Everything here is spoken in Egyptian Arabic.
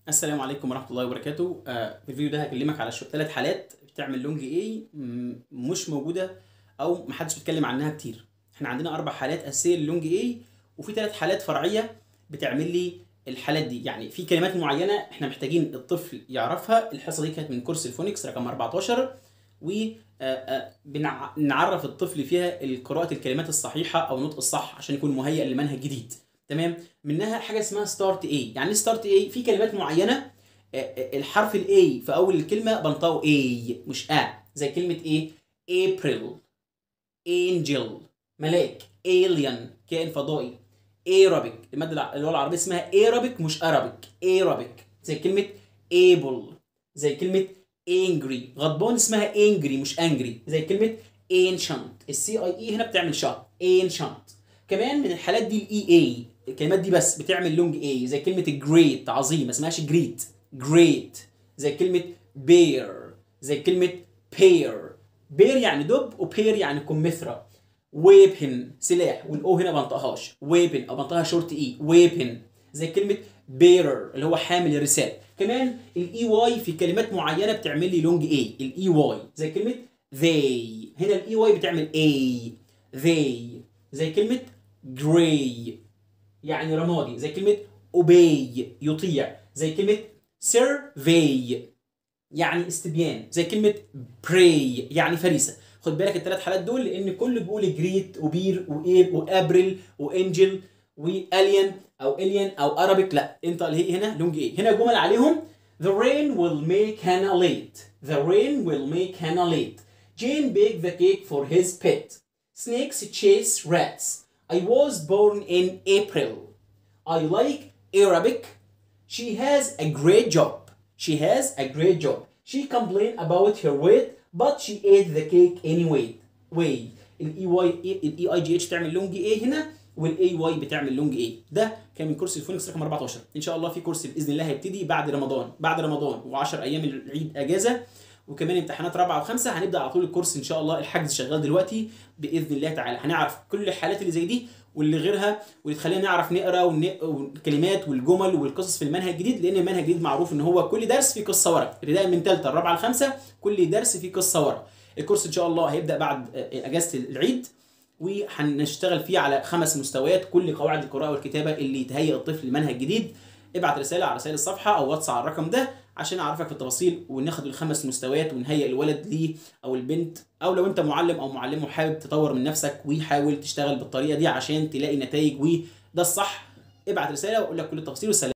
السلام عليكم ورحمه الله وبركاته آه، في الفيديو ده هكلمك على شو ثلاث حالات بتعمل لونج اي مش موجوده او محدش بيتكلم عنها كتير احنا عندنا اربع حالات اساسيه للونج اي وفي ثلاث حالات فرعيه بتعمل لي الحالات دي يعني في كلمات معينه احنا محتاجين الطفل يعرفها الحصه دي كانت من كورس الفونكس رقم 14 وبنعرف الطفل فيها قراءه الكلمات الصحيحه او النطق الصح عشان يكون مهيئ لمنهج جديد تمام منها حاجه اسمها ستارت اي يعني ستارت اي في كلمات معينه آه، آه، الحرف الاي في اول الكلمه بنطقه اي مش ا زي كلمه ايه ابريل انجل ملاك alien كائن فضائي ايرابيك الماده الع- اللغه العربيه اسمها ايرابيك مش ارابيك ايرابيك زي كلمه able زي كلمه angry غضبان اسمها angry مش angry زي كلمه ancient السي اي اي هنا بتعمل شط ancient كمان من الحالات دي الاي اي الكلمات دي بس بتعمل لونج اي زي كلمه جريت عظيم ما اسمهاش جريت جريت زي كلمه بير زي كلمه بير بير يعني دب وبير يعني كمثرى ويبن سلاح والاو هنا ما بنطقهاش ويبن او بنطقها شورت اي ويبن زي كلمه بيرر اللي هو حامل الرساله كمان الاي واي في كلمات معينه بتعمل لي لونج اي الاي واي زي كلمه they هنا الاي واي بتعمل اي they زي كلمه gray يعني رمادي زي كلمه obey يطيع زي كلمه survey يعني استبيان زي كلمه pray يعني فريسه خد بالك الثلاث حالات دول لان كله بيقول جريت وبير وايب وابريل وانجل والين او الين او ارابيك لا انت اللي هي هنا لونج ايه هنا جمل عليهم The rain will make Hannah late. The rain will make Hannah late. Jane baked the cake for his pet. Snakes chase rats. I was born in April. I like Arabic. She has a great job. She has a great job. She complained about her weight, but she ate the cake anyway. Way. الاي واي الاي اي جي اتش بتعمل لونج اي هنا والاي واي بتعمل لونج اي ده كان من كورس الفونكس رقم 14 ان شاء الله في كورس باذن الله هيبتدي بعد رمضان بعد رمضان و10 ايام العيد اجازه وكمان امتحانات رابعه وخمسه هنبدا على طول الكورس ان شاء الله الحجز شغال دلوقتي باذن الله تعالى هنعرف كل الحالات اللي زي دي واللي غيرها واللي تخلينا نعرف نقرا ون- والكلمات والجمل والقصص في المنهج الجديد لان المنهج الجديد معروف ان هو كل درس فيه قصه ورا ابتداء من ثالثه الرابعه الخامسه كل درس فيه قصه ورا الكورس ان شاء الله هيبدا بعد آه، اجازه العيد وهنشتغل فيه على خمس مستويات كل قواعد القراءه والكتابه اللي تهيئ الطفل لمنهج جديد ابعت رساله على رسائل الصفحه او واتس على الرقم ده عشان اعرفك في التفاصيل وناخد الخمس مستويات ونهيئ الولد ليه او البنت او لو انت معلم او معلم وحابب تطور من نفسك وحاول تشتغل بالطريقه دي عشان تلاقي نتائج وده الصح ابعت رساله واقول لك كل التفاصيل والسلام